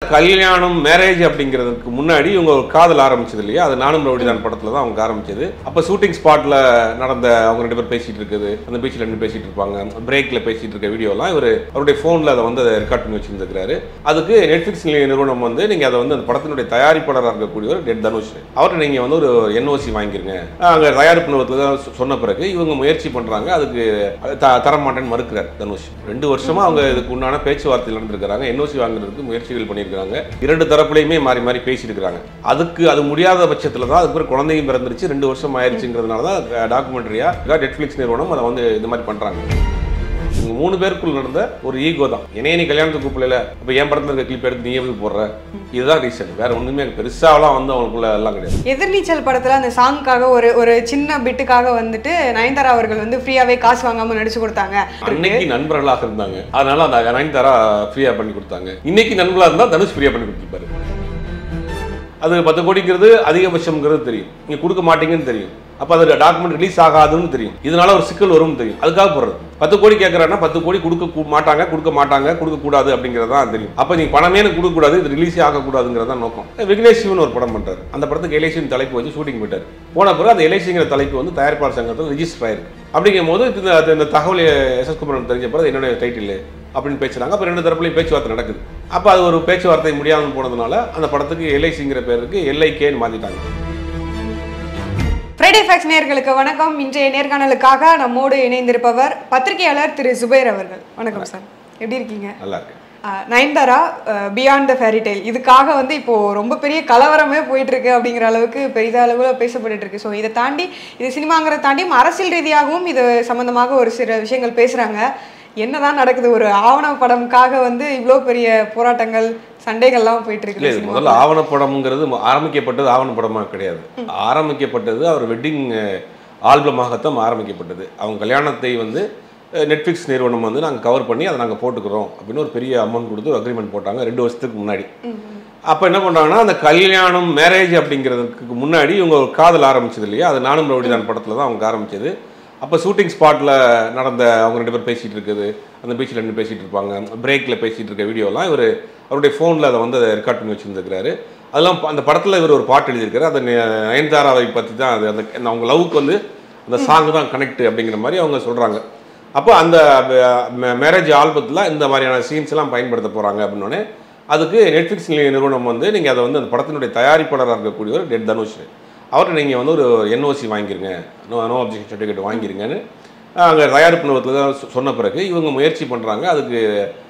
கல்யாணம் மேரேஜ் அப்படிங்கிறதுக்கு முன்னாடி இவங்க ஒரு காதல் ஆரம்பிச்சது இல்லையா அது நானும் ரவுடிதான் படத்துல தான் அவங்க ஆரம்பிச்சது அப்ப ஷூட்டிங் ஸ்பாட்ல நடந்த அவங்க ரெண்டு பேர் பேசிட்டு இருக்குது அந்த பீச்சில் ரெண்டு பேசிட்டு இருப்பாங்க பிரேக்ல பேசிட்டு இருக்க வீடியோலாம் இவர் அவருடைய போன்ல அதை வந்து ரெக்கார்ட் பண்ணி வச்சிருந்திருக்காரு அதுக்கு நெட்ஃபிளிக்ஸ் நிறுவனம் வந்து நீங்க அதை வந்து அந்த படத்தினுடைய தயாரிப்பாளராக இருக்கக்கூடியவர் டெட் தனுஷ் அவர்கிட்ட நீங்க வந்து ஒரு என்ஓசி வாங்கிருங்க அங்க தயாரிப்பு நிறுவனத்துல தான் சொ- சொன்ன பிறகு இவங்க முயற்சி பண்றாங்க அதுக்கு த- தரமாட்டேன்னு மறுக்கிறார் தனுஷ் ரெண்டு வருஷமா அவங்க இதுக்கு உண்டான பேச்சுவார்த்தை நடந்திருக்கிறாங்க என்ஓசி வாங்குறதுக்கு முயற்சிகள் பண்ணியிருக்காங்க இரண்டு தரப்புலையுமே மாறி மாறி பேசியிருக்கிறாங்க அதுக்கு அது முடியாத பட்சத்துல தான் அதுக்கு பிறகு குழந்தையும் பிறந்துருச்சு ரெண்டு வருஷம் ஆயிருச்சுங்கிறதுனால தான் டாக்குமெண்ட்ரியா நெட்ஃபிளிக்ஸ் நிறுவனம் அதை வந்து இந்த மாதிரி பண்றாங்க இவங்க மூணு பேருக்குள்ள நடந்த ஒரு ஈகோ தான் என்னைய நீ கல்யாணத்துக்கு கூப்பிடல அப்ப என் படத்துல இருக்க கிளிப் எடுத்து நீ எப்படி போடுற இதுதான் ரீசன் வேற ஒண்ணுமே பெருசாவெல்லாம் வந்து அவங்களுக்குள்ள எல்லாம் கிடையாது எதிர்நீச்சல் படத்துல அந்த சாங்க்காக ஒரு ஒரு சின்ன பிட்டுக்காக வந்துட்டு நயன்தாரா அவர்கள் வந்து ஃப்ரீயாவே காசு வாங்காம நடிச்சு கொடுத்தாங்க அன்னைக்கு நண்பர்களாக இருந்தாங்க அதனால அந்த நயன்தாரா ஃப்ரீயா பண்ணி கொடுத்தாங்க இன்னைக்கு நண்பர்களா இருந்தா தனுஷ் ஃப்ரீயா பண்ணி கொடுத்துருப்பாரு அது பத்து கோடிங்கிறது அதிகபட்சம்ங்கிறது தெரியும் நீங்க கொடுக்க மாட்டீங்கன்னு தெரியும் அப்ப அது டாக்குமெண்ட் ரிலீஸ் ஆகாதுன்னு தெரியும் இதனால ஒரு சிக்கல் வரும்னு தெரியும் அதுக்காக போடுறது பத்து கோடி கேட்கறாங்கன்னா பத்து கோடி கொடுக்க கூ- மாட்டாங்க கொடுக்க மாட்டாங்க கொடுக்க கூடாது அப்படிங்கிறது தான் தெரியும் அப்ப நீங்க பணமே எனக்கு கொடுக்க கூடாது இது ரிலீஸே ஆகக்கூடாதுங்கிறது தான் நோக்கம் விக்னேஷ் சிவன் ஒரு படம் பண்றாரு அந்த படத்துக்கு எலேசின் தலைப்பு வச்சு ஷூட்டிங் போயிட்டாரு போன பிறகு அந்த எலேசிங்கிற தலைப்பு வந்து தயாரிப்பாளர் சங்கத்தில் ரிஜிஸ்டர் ஆயிருக்கு அப்படிங்கும் போது இந்த அது- இந்த தகவல் எஸ் எஸ் குமரன் தெரிஞ்ச பிறகு என்னுடைய டைட்டில் அப்படின்னு பேசுறாங்க அப்போ ரெண்டு தரப்புலையும் பேச்சுவார்த்தை நடக்குது அப்போ அது ஒரு பேச்சுவார்த்தை முடியாமல் போனதுனால அந்த படத்துக்கு எல்ஐசிங்கிற பேருக்கு எல்ஐகேன்னு மாத்திட்டாங்க ஃப்ரைடே ஃபேக்ஸ் நேயர்களுக்கு வணக்கம் இன்றைய நேர்காணலுக்காக நம்மோடு இணைந்திருப்பவர் பத்திரிகையாளர் திரு சுபைர் அவர்கள் வணக்கம் சார் எப்படி இருக்கீங்க நல்லா இருக்கு ஆஹ் Nayanthara beyond the fairy tale இதுக்காக வந்து இப்போ ரொம்ப பெரிய கலவரமே போயிட்டு இருக்கு அப்படிங்கிற அளவுக்கு பெரித அளவுல பேசப்பட்டு இருக்கு ஸோ இதை தாண்டி இது சினிமாங்கிறத தாண்டி அரசியல் ரீதியாகவும் இது சம்பந்தமாக ஒரு சில விஷயங்கள் பேசுறாங்க என்னதான் நடக்குது ஒரு ஆவண படம்காக வந்து இவ்வளோ பெரிய போராட்டங்கள் சண்டைகள்லாம் போயிட்டு இல்லை இருக்கு இது சினிமா முதல்ல ஆவணப்படம்ங்கிறது ம- ஆரம்பிக்கப்பட்டது ஆவணப்படமாக கிடையாது ஆரம்பிக்கப்பட்டது அவர் வெட்டிங் ஆல்பமாகத்தான் ஆரம்பிக்கப்பட்டது அவங்க கல்யாணத்தை வந்து நெட்ஃப்ளிக்ஸ் நிறுவனம் வந்து நாங்கள் கவர் பண்ணி அதை நாங்கள் போட்டுக்கிறோம் அப்படின்னு ஒரு பெரிய அமௌண்ட் கொடுத்து ஒரு அக்ரிமெண்ட் போட்டாங்க ரெண்டு வருஷத்துக்கு முன்னாடி அப்போ என்ன பண்ணுறாங்கன்னா அந்த கல்யாணம் மேரேஜ் அப்படிங்கிறதுக்கு முன்னாடி இவங்க ஒரு காதல் ஆரம்பிச்சது இல்லையா அது நானும் ரவுடிதான் படத்தில் தான் அவங்க ஆரம்பிச்சது அப்போ ஷூட்டிங் ஸ்பாட்டில் நடந்த அவங்க ரெண்டு பேர் பேசிகிட்டு இருக்குது அந்த பீச்சில் ரெண்டு பேசிகிட்டு இருப்பாங்க பிரேக்கில் பேசிகிட்டு இருக்க வீடியோலாம் இவர் அவருடைய ஃபோனில் அதை வந்து ரெக்கார்ட் பண்ணி வச்சுருந்துருக்கிறாரு அதெல்லாம் ப- அந்த படத்தில் இவர் ஒரு பாட்டு எழுதியிருக்காரு அது நய- நயன்தாராவை பற்றி தான் அது அந்த அந்த அவங்க லவ்வுக்கு வந்து அந்த சாங் தான் கனெக்ட் அப்படிங்கிற மாதிரி அவங்க சொல்கிறாங்க அப்போ அந்த மேரேஜ் ஆல்பத்தில் இந்த மாதிரியான சீன்ஸ் எல்லாம் பயன்படுத்த போகிறாங்க அப்படின்னோடனே அதுக்கு நெட்ஃப்ளிக்ஸ் நிறுவனம் வந்து நீங்கள் அதை வந்து அந்த படத்தினுடைய தயாரிப்பாளராக இருக்கக்கூடியவர் டெட் தனுஷ் அவர்கிட்ட நீங்கள் வந்து ஒரு என்ஓசி வாங்கிருங்க நோ நோ அப்ஜெக்ஷன் சர்டிஃபிகேட் வாங்கிருங்கன்னு அங்கே தயாரிப்பு நிறுவனத்தில் தான் சொ- சொன்ன பிறகு இவங்க முயற்சி பண்ணுறாங்க அதுக்கு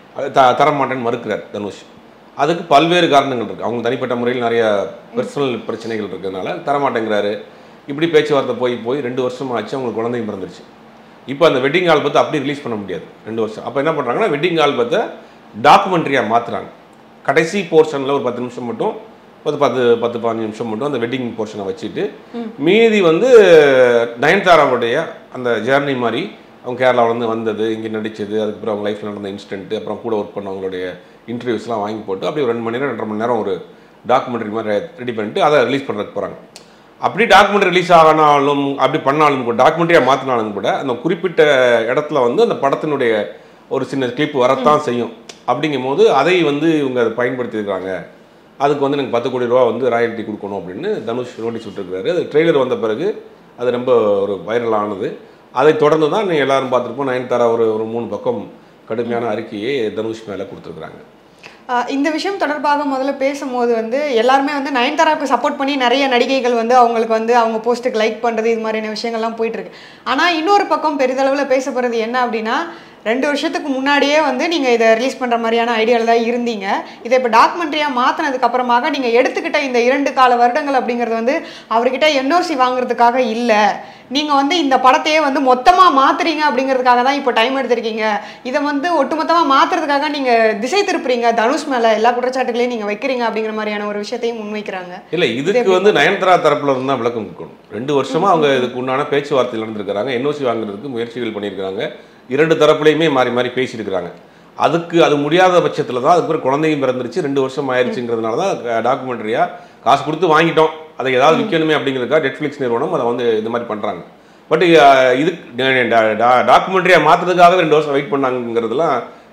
த தரமாட்டேன்னு மறுக்கிறார் தனுஷ் அதுக்கு பல்வேறு காரணங்கள் இருக்குது அவங்க தனிப்பட்ட முறையில் நிறைய பர்சனல் பிரச்சனைகள் இருக்கிறதுனால தரமாட்டேங்கிறாரு இப்படி பேச்சுவார்த்தை போய் போய் ரெண்டு வருஷம் ஆச்சு அவங்களுக்கு குழந்தையும் பிறந்துருச்சு இப்போ அந்த வெட்டிங் ஆல்பத்தை அப்படி ரிலீஸ் பண்ண முடியாது ரெண்டு வருஷம் அப்போ என்ன பண்ணுறாங்கன்னா வெட்டிங் ஆல்பத்தை டாக்குமெண்ட்ரியாக மாற்றுறாங்க கடைசி போர்ஷனில் ஒரு பத்து நிமிஷம் மட்டும் ஒரு பத்து பத்து பதினஞ்சு நிமிஷம் மட்டும் அந்த வெட்டிங் போர்ஷனை வச்சுட்டு மீதி வந்து நயன்தாராவுடைய அந்த ஜேர்னி மாதிரி அவங்க கேரளாவிலேருந்து வந்தது இங்கே நடிச்சது அதுக்கப்புறம் அவங்க லைஃப்பில் நடந்த இன்சிடென்ட் அப்புறம் கூட ஒர்க் பண்ணவங்களுடைய இன்டர்வியூஸ்லாம் வாங்கி போட்டு அப்படியே ஒரு ரெண்டு மணி நேரம் ரெண்டரை மணி நேரம் ஒரு டாக்குமெண்ட்ரி மாதிரி ரெடி பண்ணிட்டு அதை ரிலீஸ் பண்ணுறதுக்கு போகிறாங்க அப்படி டாக்குமெண்ட்ரி ரிலீஸ் ஆனாலும் அப்படி பண்ணாலும் கூட டாக்குமெண்ட்ரியாக மாற்றினாலும் கூட அந்த குறிப்பிட்ட இடத்துல வந்து அந்த படத்தினுடைய ஒரு சின்ன கிளிப் வரத்தான் செய்யும் அப்படிங்கும் போது அதை வந்து இவங்க அதை பயன்படுத்தியிருக்காங்க அதுக்கு வந்து எனக்கு பத்து கோடி ரூபா வந்து ராயல்ட்டி கொடுக்கணும் அப்படின்னு தனுஷ் நோட்டீஸ் விட்டுருக்காரு அது ட்ரெய்லர் வந்த பிறகு அது ரொம்ப ஒரு வைரல் ஆனது அதை தொடர்ந்து தான் நீங்கள் எல்லாரும் பார்த்துருப்போம் நயன்தாரா ஒரு ஒரு மூணு பக்கம் கடுமையான அறிக்கையை தனுஷ் மேலே கொடுத்துருக்குறாங்க ஆஹ் இந்த விஷயம் தொடர்பாக முதல்ல பேசும்போது வந்து எல்லாருமே வந்து நயன்தாராவுக்கு சப்போர்ட் பண்ணி நிறைய நடிகைகள் வந்து அவங்களுக்கு வந்து அவங்க போஸ்ட்டுக்கு லைக் பண்ணுறது இது மாதிரியான விஷயங்கள்லாம் போயிட்டு இருக்கு ஆனால் இன்னொரு பக்கம் பெரிதளவில் பேசப்படுறது என்ன அப்படின்னா ரெண்டு வருஷத்துக்கு முன்னாடியே வந்து நீங்கள் இதை ரிலீஸ் பண்ணுற மாதிரியான ஐடியாவில் தான் இருந்தீங்க இதை இப்போ டாக்குமெண்ட்ரியாக மாற்றினதுக்கு அப்புறமாக நீங்கள் எடுத்துக்கிட்ட இந்த இரண்டு கால வருடங்கள் அப்படிங்கிறது வந்து அவர்கிட்ட என்ஓசி வாங்குறதுக்காக இல்லை நீங்கள் வந்து இந்த படத்தையே வந்து மொத்தமாக மாத்துறீங்க அப்படிங்கிறதுக்காக தான் இப்போ டைம் எடுத்திருக்கீங்க இதை வந்து ஒட்டுமொத்தமாக மாத்துறதுக்காக நீங்கள் திசை திருப்புறீங்க தனுஷ் மேலே எல்லா குற்றச்சாட்டுகளையும் நீங்கள் வைக்கிறீங்க அப்படிங்கிற மாதிரியான ஒரு விஷயத்தையும் முன்வைக்கிறாங்க இல்லை இதுக்கு வந்து நயன்தாரா தரப்புல இருந்து தான் விளக்கம் கொடுக்கணும் ரெண்டு வருஷமா அவங்க இதுக்கு உண்டான பேச்சுவார்த்தையில் நடந்திருக்கிறாங்க என்ஓசி வாங்குறதுக்கு முயற்சிகள் பண்ணியிருக்கிறாங்க இரண்டு தரப்புலையுமே மாறி மாறி பேசியிருக்கிறாங்க அதுக்கு அது முடியாத பட்சத்தில் தான் அதுக்கு பிறகு குழந்தையும் பிறந்துருச்சு ரெண்டு வருஷம் ஆயிடுச்சுங்கிறதுனால தான் டாக்குமெண்ட்ரியா காசு கொடுத்து வாங்கிட்டோம் அதை ஏதாவது விற்கணுமே அப்படிங்கிறதுக்காக நெட்ஃப்ளிக்ஸ் நிறுவனம் அதை வந்து இது மாதிரி பண்ணுறாங்க பட் இது டாக்குமெண்ட்ரியாக மாற்றுறதுக்காக ரெண்டு வருஷம் வெயிட் பண்ணாங்கிறதுலாம்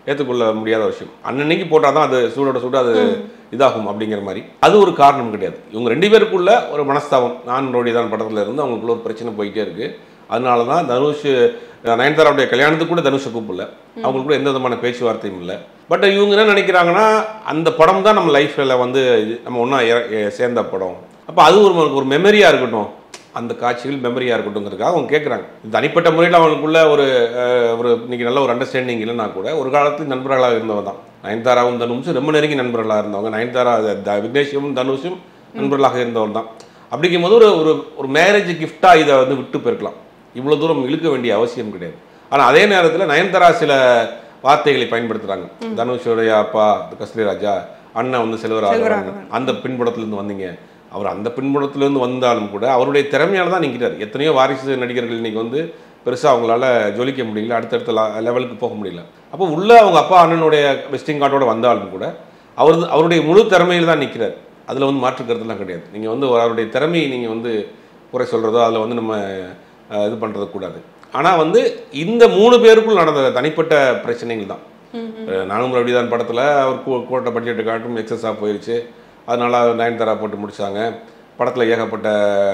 ஏற்றுக்கொள்ள முடியாத விஷயம் அன்னன்னைக்கு போட்டால் தான் அது சூடோட சூடு அது இதாகும் அப்படிங்கிற மாதிரி அது ஒரு காரணம் கிடையாது இவங்க ரெண்டு பேருக்குள்ள ஒரு மனஸ்தாபம் நான் ரோடிதான் படத்தில் இருந்து அவங்களுக்குள்ள ஒரு பிரச்சனை போயிட்டே இருக்கு அதனால தான் தனுஷ் நயன்தாராவுடைய கல்யாணத்துக்கு கூட தனுஷை கூப்பிடல அவங்களுக்கு கூட எந்த விதமான பேச்சுவார்த்தையும் இல்லை பட் இவங்க என்ன நினைக்கிறாங்கன்னா அந்த படம் தான் நம்ம லைஃப்பில் வந்து இது- நம்ம ஒன்றா சேர்ந்த படம் அப்போ அது ஒரு ஒரு மெமரியாக இருக்கட்டும் அந்த காட்சிகள் மெமரியாக இருக்கட்டும்ங்கிறதுக்காக அவங்க கேட்குறாங்க தனிப்பட்ட முறையில் அவங்களுக்குள்ள ஒரு அஹ், ஒரு இன்னைக்கு நல்ல ஒரு அண்டர்ஸ்டாண்டிங் இல்லைன்னா கூட ஒரு காலத்தில் நண்பர்களாக இருந்தவங்க தான் நயன்தாராவும் தனுஷும் ரொம்ப நெருங்கி நண்பர்களாக இருந்தவங்க நயன்தாரா த- த- விக்னேஷும் தனுஷும் நண்பர்களாக இருந்தவர் தான் அப்படிங்கும்போது ஒரு ஒரு ஒரு மேரேஜ் கிஃப்டாக இதை வந்து விட்டு போயிருக்கலாம் இவ்வளோ தூரம் இழுக்க வேண்டிய அவசியம் கிடையாது ஆனால் அதே நேரத்தில் நயன்தாரா சில வார்த்தைகளை பயன்படுத்துகிறாங்க தனுஷோடைய அப்பா கஸ்தூரி ராஜா அண்ணன் வந்து செல்வராகவன் செல்வராகவன். அந்த பின்புலத்திலேருந்து வந்தீங்க அவர் அந்த பின்புலத்திலேருந்து வந்தாலும் கூட அவருடைய திறமையால தான் நிற்கிறார் எத்தனையோ வாரிசு நடிகர்கள் இன்னைக்கு வந்து பெருசாக அவங்களால ஜொலிக்க முடியல அடுத்தடுத்த லெவலுக்கு போக முடியல அப்போ உள்ள அவங்க அப்பா அண்ணனுடைய விசிட்டிங் கார்டோட வந்தாலும் கூட அவர் அவருடைய முழு திறமையில் தான் நிற்கிறார் அதில் வந்து மாற்று கருத்துலாம் கிடையாது நீங்கள் வந்து அவருடைய திறமையை நீங்கள் வந்து குறை சொல்கிறதோ அதில் வந்து நம்ம அஹ், இது பண்ணுறது கூடாது ஆனால் வந்து இந்த மூணு பேருக்குள் நடந்த தனிப்பட்ட பிரச்சனைகள் தான் அஹ், நானும் அப்படிதான் படத்தில் அவர் கூ- போட்ட பட்ஜெட்டு காட்டும் எக்ஸஸாக போயிடுச்சு அதனால நயன்தாரா போட்டு முடிச்சாங்க படத்தில் ஏகப்பட்ட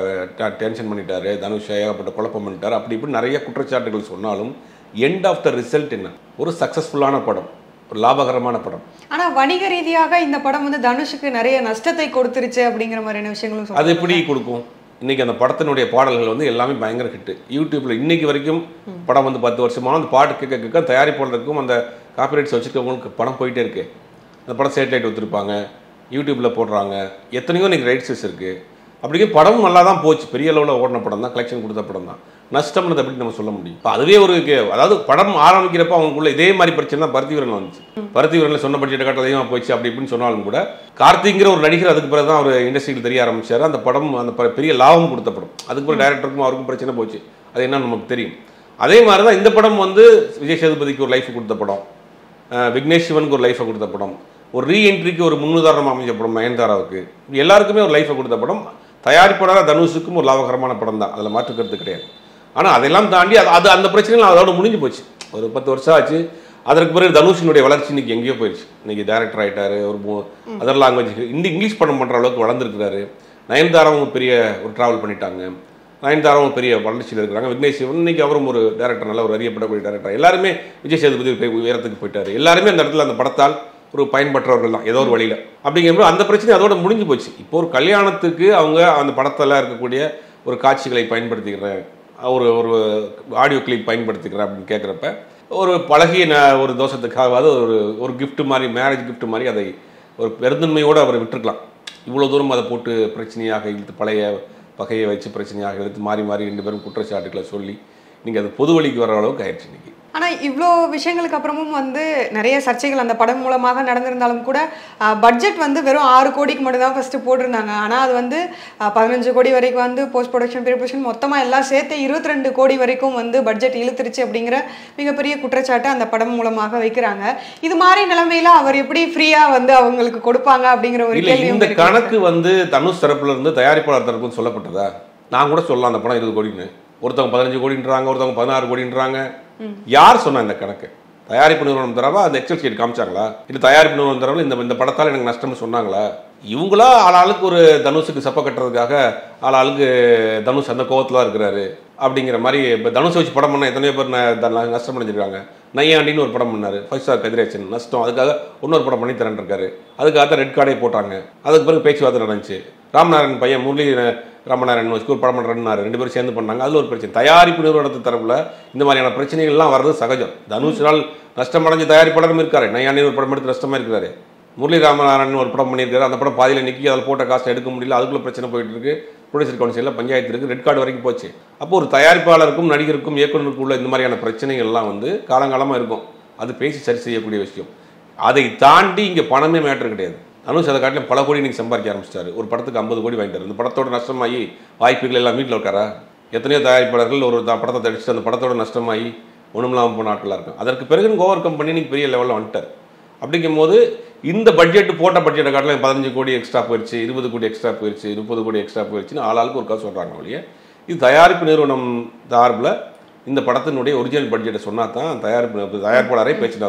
டென்ஷன் பண்ணிட்டாரு தனுஷ் ஏகப்பட்ட குழப்பம் பண்ணிட்டாரு அப்படி இப்படி நிறைய குற்றச்சாட்டுகள் சொன்னாலும் எண்ட் ஆஃப் த ரிசல்ட் என்ன ஒரு சக்ஸஸ்ஃபுல்லான படம் ஒரு லாபகரமான படம் ஆனா வணிக ரீதியாக இந்த படம் வந்து தனுஷுக்கு நிறைய நஷ்டத்தை கொடுத்துருச்சு அப்படிங்கிற மாதிரியான விஷயங்களும் அது சொல்றாங்க. எப்படி கொடுக்கும் இன்னைக்கு அந்த படத்தினுடைய பாடல்கள் வந்து எல்லாமே பயங்கர ஹிட் யூடியூப்ல இன்னைக்கு வரைக்கும் படம் வந்து பத்து வருஷமா அந்த பாட்டு கேட்க கேட்க தயாரிப்பாளருக்கும் அந்த காப்பிரைட்ஸ் வச்சிருக்கவங்களுக்கு படம் போயிட்டே இருக்கு அந்த படம் சேட்டலைட் ஒத்துருப்பாங்க யூடியூப்ல போடுறாங்க எத்தனையோ இன்னைக்கு ரைட்ஸஸ் இருக்கு அப்படிங்க படம் நல்லா தான் போச்சு பெரிய அளவில் ஓடின படம் தான் கலெக்ஷன் கொடுத்த படம் தான் நஷ்டம்னு எப்படி நம்ம சொல்ல முடியும் இப்போ அதுவே ஒரு கே- அதாவது படம் ஆரம்பிக்கிறப்ப அவங்களுக்குள்ள இதே மாதிரி பிரச்சனை தான் பருத்திவரன் வந்துச்சு பருத்திவரனில் சொன்ன பட்ஜெட் காட்ட அதிகமாக போச்சு அப்படி இப்படின்னு சொன்னாலும் கூட கார்த்திங்கிற ஒரு நடிகர் அதுக்கு பிறகு தான் அவர் இண்டஸ்ட்ரியில் தெரிய ஆரம்பிச்சார் அந்த படம் அந்த ப- பெரிய லாபம் கொடுத்த படம் அதுக்கு பிறகு டேரக்டருக்கும் அவருக்கும் பிரச்சனை போச்சு அது என்னன்னு நமக்கு தெரியும் அதே மாதிரி தான் இந்த படம் வந்து விஜய் சேதுபதிக்கு ஒரு லைஃப் கொடுத்த படம் அஹ் விக்னேஷ் சிவனுக்கு ஒரு லைஃபை கொடுத்த படம் ஒரு ரீஎன்ட்ரிக்கு ஒரு முன்னுதாரணம் அமைஞ்ச படம் நயன்தாராவுக்கு இப்படி எல்லாருக்குமே ஒரு லைஃபை கொடுத்த படம் தயாரிப்பாளராக தனுஷுக்கும் ஒரு லாபகரமான படம் தான் அதில் மாற்று கருத்து கிடையாது ஆனால் அதெல்லாம் தாண்டி அது அது அந்த பிரச்சனைகள் அதோட முடிஞ்சு போச்சு ஒரு பத்து வருஷம் ஆச்சு அதற்கு பிறகு தனுஷினுடைய வளர்ச்சி இன்னைக்கு எங்கேயோ போயிடுச்சு இன்னைக்கு டேரக்டர் ஆயிட்டாரு ஒரு அதர் லாங்குவேஜ் இந்த இங்கிலீஷ் படம் பண்ணுற அளவுக்கு வளர்ந்துருக்கிறாரு நயன்தாராவும் பெரிய ஒரு ட்ராவல் பண்ணிட்டாங்க நயன்தாராவும் பெரிய வளர்ச்சியில் இருக்கிறாங்க விக்னேஷ் சிவன் இன்னைக்கு அவரும் ஒரு டேரக்டர் நல்ல ஒரு அறியப்படக்கூடிய டேரக்டர் எல்லாருமே விஜய் சேதுபதி போய் உயரத்துக்கு போயிட்டாரு எல்லாருமே அந்த இடத்துல அந்த படத்தால் ஒரு பயன்பெற்றவர்கள் தான் ஏதோ ஒரு வழியில் அப்படிங்கும்போது அந்த பிரச்சனை அதோட முடிஞ்சு போச்சு இப்போ ஒரு கல்யாணத்துக்கு அவங்க அந்த படத்தில் இருக்கக்கூடிய ஒரு காட்சிகளை பயன்படுத்திக்கிறேன் ஒரு ஒரு ஆடியோ கிளிப் பயன்படுத்திக்கிறேன் அப்படின்னு கேட்குறப்ப ஒரு பழகிய ந- ஒரு தோஷத்துக்காகவாது ஒரு ஒரு gift மாதிரி மேரேஜ் gift மாதிரி அதை ஒரு பெருந்தன்மையோடு அவர் விட்டுருக்கலாம் இவ்வளோ தூரம் அதை போட்டு பிரச்சனையாக இழுத்து பழைய பகையை வச்சு பிரச்சனையாக இழுத்து மாறி மாறி ரெண்டு பேரும் குற்றச்சாட்டுகளை சொல்லி நீங்கள் அது பொது வழிக்கு வர அளவுக்கு ஆயிடுச்சு இன்னைக்கு ஆனா இவ்வளோ விஷயங்களுக்கு அப்புறமும் வந்து நிறைய சர்ச்சைகள் அந்த படம் மூலமாக நடந்திருந்தாலும் கூட பட்ஜெட் வந்து வெறும் ஆறு கோடிக்கு மட்டும் தான் ஃபர்ஸ்ட் போட்டிருந்தாங்க ஆனா அது வந்து அஹ், பதினஞ்சு கோடி வரைக்கும் வந்து போஸ்ட் ப்ரொடக்ஷன் ப்ரீ ப்ரொடக்ஷன் மொத்தமா எல்லாம் சேர்த்து இருபத்தி ரெண்டு கோடி வரைக்கும் வந்து பட்ஜெட் இழுத்துருச்சு அப்படிங்கிற மிகப்பெரிய குற்றச்சாட்டை அந்த படம் மூலமாக வைக்கிறாங்க இது மாதிரி நிலைமையில அவர் எப்படி ஃப்ரீயா வந்து அவங்களுக்கு கொடுப்பாங்க அப்படிங்கிற ஒரு இல்லை கேள்வி இந்த கணக்கு வந்து தனுஷ் தரப்புல இருந்து தயாரிப்பாளர் தரப்புன்னு சொல்லப்பட்டதா நான் கூட சொல்லலாம் அந்த படம் இருபது கோடின்னு ஒருத்தவங்க பதினஞ்சு கோடின்றாங்க ஒருத்தவங்க பதினாறு கோடின்றாங்க யார் சொன்னா இந்த கணக்கு தயாரிப்பு நிறுவனம் தரவா அந்த எக்ஸல் ஷீட் காமிச்சாங்களா இல்லை தயாரிப்பு நிறுவனம் தரவா இந்த இந்த படத்தால் எனக்கு நஷ்டம்னு சொன்னாங்களா இவங்களா ஆளாளுக்கு ஒரு தனுஷுக்கு சப்ப கட்டுறதுக்காக ஆளாளுக்கு தனுஷ் அந்த கோவத்தில் இருக்கிறாரு அப்படிங்கிற மாதிரி இப்போ தனுஷ் வச்சு படம் பண்ண எத்தனையோ பேர் ந- த- நஷ்டம் அடைஞ்சிருக்காங்க நையாண்டின்னு ஒரு படம் பண்ணாரு ஃபைவ் ஸ்டார் கதிரேசன் நஷ்டம் அதுக்காக இன்னொரு படம் பண்ணி தரேன் இருக்காரு அதுக்காக தான் ரெட் கார்டே போட்டாங்க அதுக்கு பிறகு பேச்சுவார்த்தை நடந்துச்சு ராமநாராயண் பையன் முரளி ராமநாராயணன் வச்சு ஒரு படம் பண்ணுறேன்னாரு ரெண்டு பேரும் சேர்ந்து பண்ணாங்க அதில் ஒரு பிரச்சனை தயாரிப்பு நிறுவனத்து தரப்புல இந்த மாதிரியான பிரச்சனைகள்லாம் வர்றது சகஜம் தனுஷனால் நஷ்டம் அடைஞ்ச தயாரிப்பாளரும் இருக்காரு நையாண்டி ஒரு படம் எடுத்து நஷ்டமா இருக்கிறாரு முரளி ராமநாராயணன் ஒரு படம் பண்ணியிருக்காரு அந்த படம் பாதியில் நிற்கி அதில் போட்ட காசு எடுக்க முடியல அதுக்குள்ள பிரச்சனை போயிட்டு இருக்கு ப்ரொடியூசர் கவுன்சிலில் பஞ்சாயத்து இருக்கு ரெட் கார்டு வரைக்கும் போச்சு அப்போ ஒரு தயாரிப்பாளருக்கும் நடிகருக்கும் இயக்குனருக்கும் உள்ள இந்த மாதிரியான பிரச்சனைகள்லாம் வந்து காலங்காலமாக இருக்கும் அது பேசி சரி செய்யக்கூடிய விஷயம் அதை தாண்டி இங்கே பணமே மேட்டர் கிடையாது தனுஷ் அதை காட்டிலும் பல கோடி இன்னைக்கு சம்பாதிக்க ஆரம்பிச்சிட்டாரு ஒரு படத்துக்கு ஐம்பது கோடி வாங்கிட்டாரு இந்த படத்தோட நஷ்டமாகி வாய்ப்புகள் எல்லாம் வீட்டில் இருக்காரா எத்தனையோ தயாரிப்பாளர்கள் ஒரு த- படத்தை தடிச்சுட்டு அந்த படத்தோட நஷ்டமாகி ஒன்றுமில்லாமல் போன ஆட்களாக இருக்கும் அதற்கு பிறகு ஓவர் கம் பண்ணி இன்னைக்கு பெரிய லெவலில் வந்துட்டார் அப்படிங்கும்போது இந்த பட்ஜெட் போட்ட பட்ஜெட்டை காட்டிலும் பதினஞ்சு கோடி எக்ஸ்ட்ரா போயிடுச்சு இருபது கோடி எக்ஸ்ட்ரா போயிடுச்சு முப்பது கோடி எக்ஸ்ட்ரா போயிடுச்சுன்னு ஆளாளுக்கு ஒரு காசு சொல்கிறாங்க ஒழிய இது தயாரிப்பு நிறுவனம் சார்பில் இந்த படத்தினுடைய ஒரிஜினல் பட்ஜெட்டை சொன்னா தான் தயாரிப்பு தயாரிப்பாளரே பேசினா தான்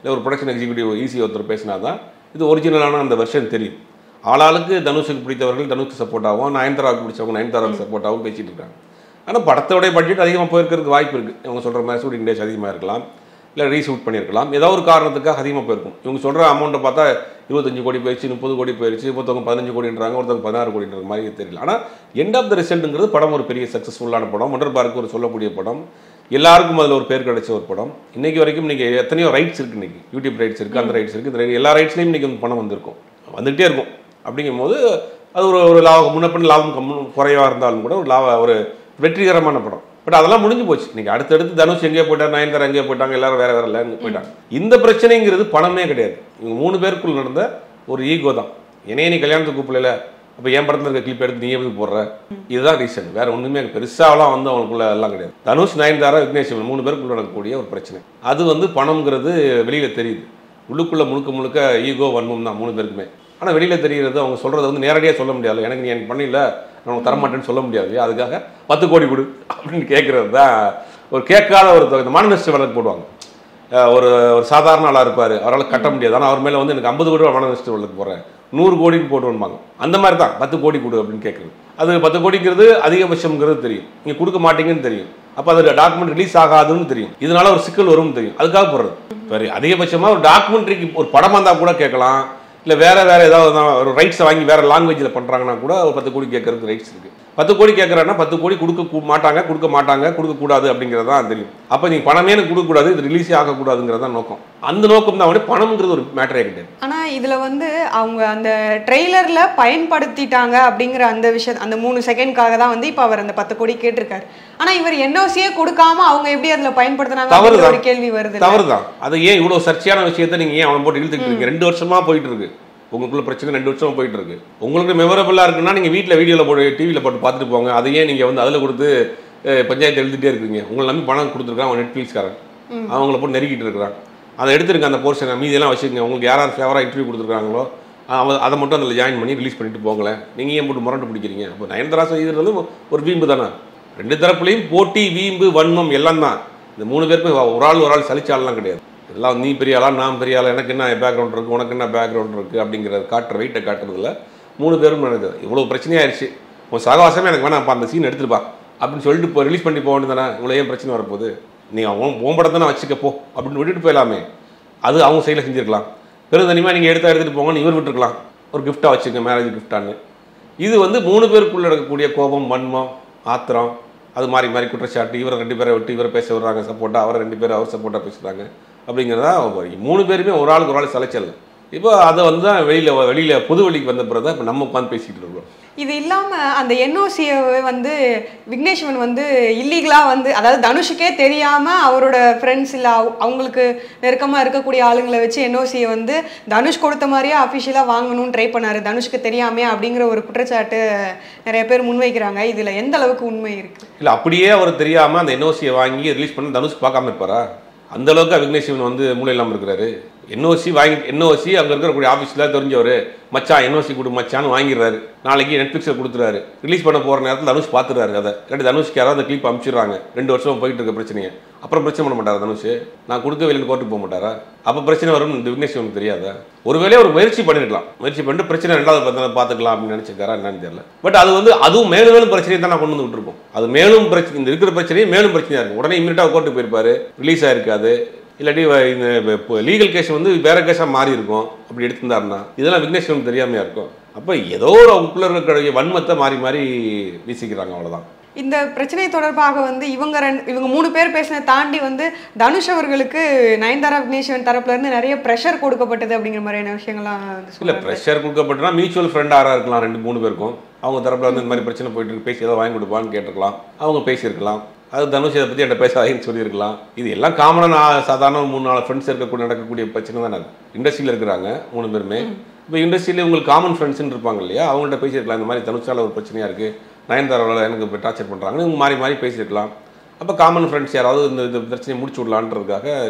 இல்லை ஒரு ப்ரொடக்ஷன் எக்ஸிக்யூட்டிவ் ஈஸி ஒருத்தர் பேசினா தான் இது ஒரிஜினலான அந்த வெர்ஷன் தெரியும் ஆளாளுக்கு தனுஷுக்கு பிடித்தவர்கள் தனுஷுக்கு சப்போர்ட்டாகவும் நயன்தாராவுக்கு பிடிச்சவங்க நயன்தாராவுக்கு சப்போர்ட்டாகவும் பேசிட்டு இருக்காங்க ஆனால் படத்தோடைய பட்ஜெட் அதிகமாக போயிருக்கிறதுக்கு வாய்ப்பு இருக்குது இவங்க சொல்கிற மாதிரி ஷூட்டிங் டேஸ் அதிகமாக இருக்கலாம் இல்லை ரீஷூட் பண்ணியிருக்கலாம் ஏதோ ஒரு காரணத்துக்காக அதிகமாக போயிருக்கும் இவங்க சொல்கிற அமௌண்ட்டை பார்த்தா இருபத்தஞ்சு கோடி போயிடுச்சு முப்பது கோடி போயிடுச்சு ஒருத்தவங்க பதினஞ்சு கோடின்றாங்க ஒருத்தவங்க பதினாறு கோடின்ற மாதிரி தெரியல ஆனால் எண்ட் ஆஃப் த ரிசல்ட்டுங்கிறது படம் ஒரு பெரிய சக்ஸஸ்ஃபுல்லான படம் ஒன்றர் பார்க்கு ஒரு சொல்லக்கூடிய படம் எல்லாருக்கும் அதில் ஒரு பேர் கிடைச்ச ஒரு படம் இன்னைக்கு வரைக்கும் நீங்கள் எத்தனையோ ரைட்ஸ் இருக்குது இன்னைக்கு யூடியூப் ரைட்ஸ் இருக்குது அந்த ரைட்ஸ் இருக்குது இந்த right- எல்லா ரைட்ஸ்லையும் இன்னைக்கு வந்து பணம் வந்திருக்கும் வந்துகிட்டே இருக்கும் அப்படிங்கும்போது அது ஒரு ஒரு லாபம் முன்னப்பின் லாபம் கம்மு குறைவாக இருந்தாலும் கூட ஒரு லாப ஒரு வெற்றிகரமான படம் பட் அதெல்லாம் முடிஞ்சு போச்சு இன்னைக்கு அடுத்தடுத்து தனுஷ் எங்கேயோ போயிட்டார் நயன்தாரா எங்கேயோ போயிட்டாங்க எல்லாரும் வேற வேற லேண்ட் போயிட்டாங்க இந்த பிரச்சனைங்கிறது பணமே கிடையாது இவங்க மூணு பேருக்குள்ள நடந்த ஒரு ஈகோ தான் என்னைய நீ கல்யாணத்துக்கு கூப்பிடல அப்போ என் படத்துல இருக்க கிளிப் எடுத்து நீ எப்படி போடுற இதுதான் ரீசன் வேற ஒண்ணுமே பெருசாலாம் வந்து அவங்களுக்குள்ள எல்லாம் கிடையாது தனுஷ் நயன்தாரா விக்னேஷ் சிவன் மூணு பேருக்குள்ள நடக்கக்கூடிய ஒரு பிரச்சனை அது வந்து பணம்ங்கிறது வெளியில தெரியுது உள்ளுக்குள்ள முழுக்க முழுக்க ஈகோ வன்மம் தான் மூணு பேருக்குமே ஆனால் வெளியில தெரிகிறது அவங்க சொல்றதை வந்து நேரடியாக சொல்ல முடியாது எனக்கு நீ எனக்கு பண்ணல நான் உனக்கு தரமாட்டேன்னு சொல்ல முடியாது அதுக்காக பத்து கோடி கொடு அப்படின்னு கேட்கறது தான் ஒரு கேட்காத ஒரு தொகை. இந்த மாநில வழக்கு போடுவாங்க அஹ் ஒரு ஒரு சாதாரண ஆளாக இருப்பார் அவரால் கட்ட முடியாது ஆனால் அவர் மேலே வந்து எனக்கு ஐம்பது கோடி மன நஷ்ட வழக்கு போடுறேன் நூறு கோடிக்கு போட்டுவாங்க அந்த மாதிரி தான் பத்து கோடி கொடு அப்படின்னு கேட்குறது அது பத்து கோடிங்கிறது அதிகபட்சம்ங்கிறது தெரியும் நீங்கள் கொடுக்க மாட்டீங்கன்னு தெரியும் அப்போ அது டாக்குமெண்ட் ரிலீஸ் ஆகாதுன்னு தெரியும் இதனால ஒரு சிக்கல் வரும்னு தெரியும் அதுக்காக போடுறது சரி அதிகபட்சமாக ஒரு டாக்குமெண்ட்ரிக்கு ஒரு படமாக இருந்தால் கூட கேட்கலாம் இல்லை வேற வேற ஏதாவது தான் ஒரு ரைட்ஸை வாங்கி வேற லாங்குவேஜில் பண்ணுறாங்கன்னா கூட ஒரு பத்து கோடி கேட்கறதுக்கு ரைட்ஸ் இருக்கு பத்து கோடி கேட்குறாங்கன்னா பத்து கோடி கொடுக்க கூ- மாட்டாங்க கொடுக்க மாட்டாங்க கொடுக்க கூடாது அப்படிங்கிறது தான் தெரியும் அப்போ நீங்க பணமே எனக்கு கொடுக்கக்கூடாது இது ரிலீஸே ஆகக்கூடாதுங்கிறது தான் நோக்கம் அந்த நோக்கம் தான் வந்து பணம்ங்கிறது ஒரு மேட்டரே கிடையாது ஆனா இதுல வந்து அவங்க அந்த ட்ரெய்லர்ல பயன்படுத்திட்டாங்க அப்படிங்கிற அந்த விஷயம் அந்த மூணு செகண்ட்காக தான் வந்து இப்ப அவர் அந்த பத்து கோடி கேட்டிருக்காரு ஆனா இவர் என்ஓசியே கொடுக்காம அவங்க எப்படி அதுல பயன்படுத்தினாங்க தவறு அப்படிங்கிற தான். ஒரு கேள்வி வருது தவறு தான் அதை ஏன் இவ்வளோ சர்ச்சையான விஷயத்தை நீங்கள் ஏன் அவன் போட்டு இழுத்துக்கிட்டு இருக்கீங்க ரெண்டு வருஷமா போயிட்டு இருக்கு உங்களுக்குள்ள பிரச்சனை ரெண்டு வருஷமா போயிட்டு இருக்கு உங்களுக்கு மெமரபிளாக இருக்குன்னா நீங்கள் வீட்டில் வீடியோவில் போட்டு டிவியில் போட்டு பார்த்துட்டு போங்க அதை ஏன் நீங்கள் வந்து அதில் கொடுத்து அஹ், பஞ்சாயத்து எழுதிட்டே இருக்கீங்க உங்களை நம்பி பணம் கொடுத்துருக்கான் அவன் நெட்ஃப்ளிக்ஸ்காரன் அவங்கள போட்டு நெருக்கிட்டு இருக்கிறான் அதை எடுத்துருங்க அந்த போர்ஷனை மீதியெல்லாம் வச்சுக்கோங்க உங்களுக்கு யார் யார் ஃபேவராக இன்டர்வியூ கொடுத்துருக்காங்களோ அவ அதை மட்டும் அதில் ஜாயின் பண்ணி ரிலீஸ் பண்ணிட்டு போங்களேன் நீங்கள் ஏன் போட்டு முரண்டு பிடிக்கிறீங்க அப்போ நயன்தாரா செய்கிறது ஒரு வீம்பு தானே ரெண்டு தரப்புலையும் போட்டி வீம்பு வன்மம் எல்லாம் தான் இந்த மூணு பேருக்கும் ஒரு ஆள் ஒரு ஆள் சலிச்சாலாம் கிடையாது எல்லாம் நீ பெரிய ஆளா நான் பெரிய ஆளா எனக்கு என்ன பேக்ரவுண்ட் இருக்கு உனக்கு என்ன பேக்ரவுண்ட் இருக்கு அப்படிங்கிறத காட்டுற வெயிட்டை காட்டுறதுல மூணு பேரும் நடக்குது இவ்வளோ பிரச்சனையாயிருச்சு உன் சகவாசமே எனக்கு வேணாம் அந்த சீன் எடுத்துட்டு பா அப்படின்னு சொல்லிட்டு இப்போ ரிலீஸ் பண்ணி போக வேண்டியதானே இவ்வளோ ஏன் பிரச்சனை வரப்போகுது நீ அவன் உன் படத்தை நான் வச்சுக்க போ அப்படின்னு விட்டுட்டு போயிடலாமே அது அவங்க சைடில் செஞ்சிருக்கலாம் பெருந்தனிமாக நீங்கள் எடுத்தா எடுத்துகிட்டு போங்க இவர் விட்டுருக்கலாம் ஒரு கிஃப்டாக வச்சுக்க மேரேஜ் கிஃப்டான்னு இது வந்து மூணு பேருக்குள்ள நடக்கக்கூடிய கோபம் வன்மம் ஆத்திரம் அது மாறி மாறி குற்றச்சாட்டு இவரை ரெண்டு பேரை விட்டு இவரை பேச விடுறாங்க சப்போர்ட்டாக அவரை ரெண்டு பேரும் அவர் சப்போர்ட்டாக பேசுகிறாங்க அப்படிங்கிறதா மூணு பேருமே ஒரு ஆளுக்கு ஒரு ஆள் சலைச்சல் இப்போ அதை வந்து தான் வெளியில் வெளியில் புது வழிக்கு வந்த பிறகு தான் இப்போ நம்ம உட்காந்து பேசிக்கிட்டு இருக்கோம் இது இல்லாம அந்த என்ஓசியை வந்து விக்னேஷ்வன் வந்து இல்லீகலா வந்து அதாவது தனுஷுக்கே தெரியாம அவரோட ஃப்ரெண்ட்ஸ் இல்ல அவ- அவங்களுக்கு நெருக்கமா இருக்கக்கூடிய ஆளுங்களை வச்சு என்ஓசியை வந்து தனுஷ் கொடுத்த மாதிரியே அஃபிஷியலா வாங்கணும்னு ட்ரை பண்ணாரு தனுஷ்க்கு தெரியாமே அப்படிங்கிற ஒரு குற்றச்சாட்டு நிறைய பேர் முன்வைக்கிறாங்க இதுல எந்த அளவுக்கு உண்மை இருக்கு இல்லை அப்படியே அவர் தெரியாமல் அந்த என்ஓசியை வாங்கி ரிலீஸ் பண்ணி தனுஷ் பார்க்காம இருப்பாரா அந்த அளவுக்கு விக்னேஷ் சிவன் வந்து மூளை இல்லாமல் இருக்கிறாரு என்ஓசி வாங்கி என்ஓசி அங்கே இருக்கக்கூடிய ஆஃபீஸில் தெரிஞ்சவர் மச்சான் என்ஓசி கொடு மச்சான்னு வாங்கிடுறாரு நாளைக்கு நெட்ஃப்ளிக்ஸில் கொடுத்துறாரு ரிலீஸ் பண்ண போகிற நேரத்தில் தனுஷ் பார்த்துறாரு அதை இல்லாட்டி தனுஷ்க்கு யாராவது அந்த கிளிப் அனுப்பிச்சிடுறாங்க ரெண்டு வருஷம் போயிட்டு இருக்க பிரச்சனையை அப்புறம் பிரச்சனை பண்ண மாட்டாரா தனுஷ் நான் கொடுக்க வெளியில் கோர்ட்டுக்கு போக மாட்டாரா அப்போ பிரச்சனை வரும்னு இந்த விக்னேஷ் சிவனுக்கு தெரியாதா ஒருவேளை ஒரு முயற்சி பண்ணிருக்கலாம் முயற்சி பண்ணிட்டு பிரச்சனை ரெண்டாவது பார்த்து பார்த்துக்கலாம் அப்படின்னு நினச்சிருக்காரா என்னன்னு தெரியல பட் அது வந்து அதுவும் மேலும் மேலும் பிரச்சனையை தான் நான் கொண்டு வந்து விட்டுருப்போம் அது மேலும் பிரச்சனை இந்த இருக்கிற பிரச்சனையே மேலும் பிரச்சனையாக இருக்கும் உடனே இமீடியட்டாக கோர்ட்டுக்கு போயிருப்பாரு ரிலீஸ் ஆயிருக்காது இல்லாட்டி வ- இந்த லீகல் கேஸ் வந்து வேற கேஸாக மாறி இருக்கும் அப்படி எடுத்திருந்தாருன்னா இதெல்லாம் விக்னேஸ்வரன் தெரியாமையா இருக்கும் அப்போ ஏதோ ஒரு அவங்களுக்குள்ள இருக்கக்கூடிய வன்மத்தை மாறி மாறி வீசிக்கிறாங்க அவ்வளவுதான் இந்த பிரச்சனை தொடர்பாக வந்து இவங்க ரெண்டு இவங்க மூணு பேர் பேசினதை தாண்டி வந்து தனுஷ் அவர்களுக்கு நயன்தாரா விக்னேஸ்வரன் தரப்புல இருந்து நிறைய ப்ரெஷர் கொடுக்கப்பட்டது அப்படிங்கிற மாதிரியான விஷயங்கள்லாம் வந்து இல்லை சொல்றாங்க. ப்ரெஷர் கொடுக்கப்பட்டனா மியூச்சுவல் ஃப்ரெண்ட் ஆறாக இருக்கலாம் ரெண்டு மூணு பேருக்கும் அவங்க தரப்புல வந்து இந்த மாதிரி பிரச்சனை போயிட்டு இருக்கு பேசி ஏதோ வாங்கி கொடுப்பான்னு கேட்டிருக்கலாம் அவங்க பேசியிருக்கலாம் அது தனுஷ் இதை பற்றி என்கிட்ட பேசாதீங்கன்னு சொல்லியிருக்கலாம் இது எல்லாம் காமனாக சாதாரண ஒரு மூணு நாலு ஃப்ரெண்ட்ஸ் இருக்கக்கூடிய நடக்கக்கூடிய பிரச்சனை தானே அது இண்டஸ்ட்ரியில் இருக்கிறாங்க மூணு பேருமே இப்போ இண்டஸ்ட்ரியில் உங்களுக்கு காமன் ஃப்ரெண்ட்ஸ்னு இருப்பாங்க இல்லையா அவங்கள்ட்ட பேசியிருக்கலாம் இந்த மாதிரி தனுஷால ஒரு பிரச்சனையாக இருக்குது நயன்தாராவில் எனக்கு இப்போ டார்ச்சர் பண்ணுறாங்கன்னு இவங்க மாறி மாறி பேசியிருக்கலாம் அப்போ காமன் ஃப்ரெண்ட்ஸ் யாராவது இந்த இந்த பிரச்சனையை முடிச்சு விடலான்றதுக்காக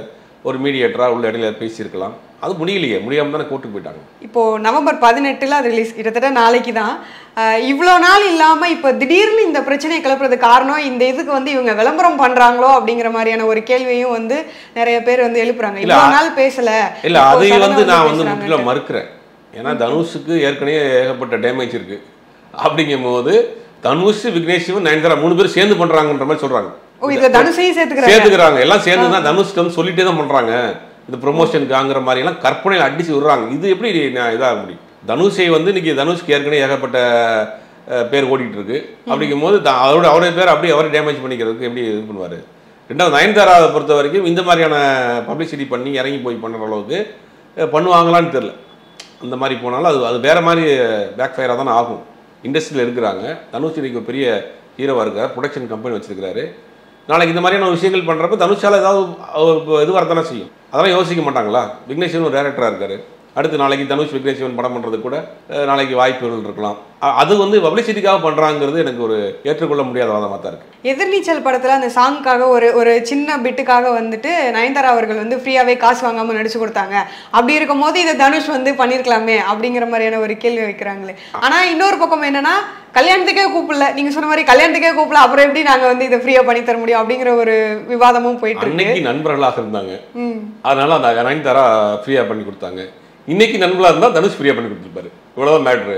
ஒரு மீடியேட்டரா உள்ள இடையில பேசியிருக்கலாம் அது முடியலையே முடியாம தானே கோர்ட்டுக்கு போயிட்டாங்க இப்போ நவம்பர் பதினெட்டுல அது ரிலீஸ் கிட்டத்தட்ட நாளைக்கு தான் இவ்வளோ நாள் இல்லாம இப்போ திடீர்னு இந்த பிரச்சனையை கிளப்புறதுக்கு காரணம் இந்த இதுக்கு வந்து இவங்க விளம்பரம் பண்றாங்களோ அப்படிங்கிற மாதிரியான ஒரு கேள்வியும் வந்து நிறைய பேர் வந்து எழுப்புறாங்க இல்ல, இவ்வளோ நாள் பேசல இல்ல இப்போ அதை sudden ஆ வந்து நான் வந்து பேசுறாங்க. முற்றிலும் மறுக்கிறேன் ஏன்னா தனுஷுக்கு ஏற்கனவே ஏகப்பட்ட டேமேஜ் இருக்கு அப்படிங்கும்போது தனுஷ் விக்னேஷ் சிவன் நயன்தாரா மூணு பேரும் சேர்ந்து பண்றாங்கன்ற மாதிரி சொல்றாங்க ஓ இதுல தனுஷையும் சேர்த்துக்கிறாங்க சேர்த்துக்கிறாங்க எல்லாம் சேர்ந்து தான் தனுஷ்க்கு வந்து சொல்லிட்டே தான் பண்றாங்க இது ப்ரொமோஷனுக்காங்கிற மாதிரி எல்லாம் கற்பனையில் அடிச்சு விடுறாங்க இது எப்படி நான் இதாக முடியும் தனுஷை வந்து இன்னைக்கு தனுஷ்க்கு ஏற்கனவே ஏகப்பட்ட அஹ், பேர் ஓடிட்டு இருக்கு அப்படிங்கும்போது த- அவரோட அவருடைய பேர் அப்படியே அவரை டேமேஜ் பண்ணிக்கிறதுக்கு எப்படி இது பண்ணுவார் ரெண்டாவது நயன்தாராவை பொறுத்த வரைக்கும் இந்த மாதிரியான பப்ளிசிட்டி பண்ணி இறங்கி போய் பண்ணுற அளவுக்கு அஹ், பண்ணுவாங்களான்னு தெரில அந்த மாதிரி போனாலும் அது அது வேற மாதிரி பேக் ஃபயராக தானே ஆகும் இண்டஸ்ட்ரியில் இருக்கிறாங்க தனுஷ் இன்னைக்கு ஒரு பெரிய ஹீரோவாக இருக்கார் ப்ரொடக்ஷன் கம்பெனி வச்சிருக்காரு நாளைக்கு இந்த மாதிரியான விஷயங்கள் பண்ணுறப்ப தனுஷால ஏதாவது அவர் இது வரத்தானே செய்யும் அதெல்லாம் யோசிக்க மாட்டாங்களா விக்னேஷ் சிவன் ஒரு டேரக்டராக இருக்காரு அடுத்து நாளைக்கு தனுஷ் விக்னேஷ் சிவன் படம் பண்ணுறது கூட அஹ், நாளைக்கு வாய்ப்புகள் இருக்கலாம் அ- அது வந்து பப்ளிசிட்டிக்காக பண்ணுறாங்கிறது எனக்கு ஒரு ஏற்றுக்கொள்ள முடியாத வாதமாக தான் இருக்குது எதிர்நீச்சல் படத்துல அந்த சாங்க்காக ஒரு ஒரு சின்ன பிட்டுக்காக வந்துட்டு நயன்தாரா அவர்கள் வந்து ஃப்ரீயாவே காசு வாங்காம நடிச்சு கொடுத்தாங்க அப்படி இருக்கும்போது இதை தனுஷ் வந்து பண்ணிருக்கலாமே அப்படிங்கிற மாதிரியான ஒரு கேள்வி வைக்கிறாங்களே ஆனா இன்னொரு பக்கம் என்னன்னா கல்யாணத்துக்கே கூப்பிடல நீங்க சொன்ன மாதிரி கல்யாணத்துக்கே கூப்பிடல அப்புறம் எப்படி நாங்க வந்து இதை ஃப்ரீயா பண்ணி தர முடியும் அப்படிங்கிற ஒரு விவாதமும் போயிட்டு இருக்கு அன்னைக்கு நண்பர்களாக இருந்தாங்க ம். அதனால அந்த நயன்தாரா ஃப்ரீயாக பண்ணி கொடுத்தாங்க இன்னைக்கு நண்பர்களாக இருந்தால் தனுஷ் ஃப்ரீயாக பண்ணி கொடுத்துருப்பாரு இவ்வளோதான் மேட்ரு